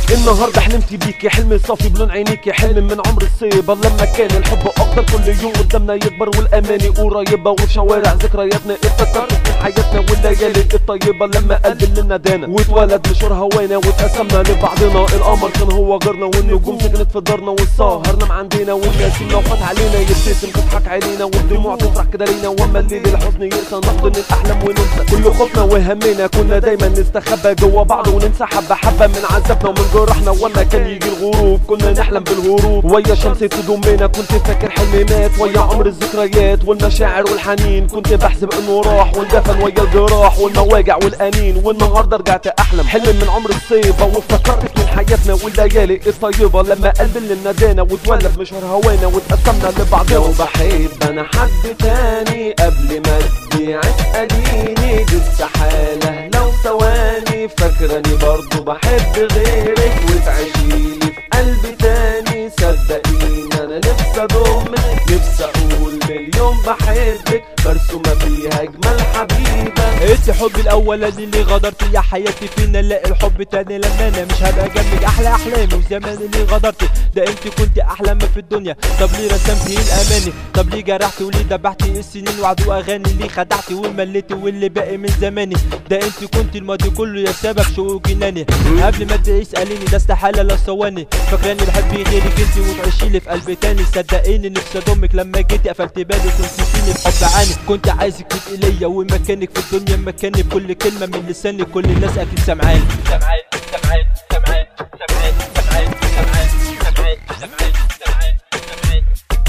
النهارده حلمت بيكي حلمي صافي بلون عينيكي حلم من عمر الصيبة لما كان الحب اكتر كل يوم قدامنا يكبر والاماني قريبة وفي شوارع ذكرياتنا افتكرت من حياتنا والليالي الطيبة لما قلبي اللي نادانا واتولد مشوار هوانا واتقسمنا لبعضنا القمر كان هو جارنا والنجوم سكنت في دارنا والسهر نام عندنا والنسيم لو فات علينا يبتسم تضحك علينا والدموع تفرح كده لينا واما الليل الحزن يقسى نحضن الاحلام وننسى كل خوفنا وهمنا كنا دايما نستخبى جوا بعض وننسى حبه حبه من عذابنا ومن جرحنا واما كان يجي الغروب كنا نحلم بالهروب ويا شمس تضمنا كنت فاكر حلمي مات ويا عمر الذكريات والمشاعر والحنين كنت بحسب انه راح واندفن ويا الجراح والمواجع والانين والنهارده رجعت احلم حلم من عمر الصيبه وافتكرت من حياتنا والليالي الطيبه لما قلبي اللي نادانا واتولد مشوار هوانا واتقسمنا لبعضنا لو بحب انا حد تاني قبل ما تبيع تساليني دي استحاله لو ثواني فاكراني برضو بحب غيرك وتعيشيلي في قلبي تاني صدقيني انا نفسي اضمك نفسي اقول مليون بحبك مرسومه فيها اجمل حبيبه انت حبي الاولاني اللي غدرت يا حياتي فينا نلاقي الحب تاني لما انا مش هبقى جنبك احلى احلامي وزمان اللي غدرت ده انت كنت احلى ما في الدنيا طب ليه رسمتي الاماني طب ليه جرحتي وليه دبحتي السنين وعد واغاني ليه خدعتي ومليتي واللي باقي من زماني ده انت كنت الماضي كله يا سبب شوق جناني قبل ما تبقي اساليني ده استحاله لو ثواني فاكراني بحب غيرك انت وتعيشي لي في قلبي تاني صدقيني نفسي اضمك لما جيتي قفلت بالي كنت فيني بحب عاني كنت عايزك تبقي ليا ومكانك في الدنيا مكاني بكل كلمه من لساني كل الناس اكيد سامعاني سامعاني سامعاني سامعاني سامعاني سامعاني سامعاني سامعاني سامعاني سامعاني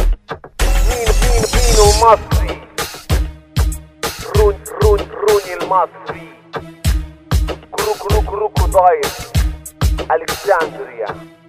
مين مين مين المصري رون رون روني المصري كرو كرو كروكودايل الكسندريا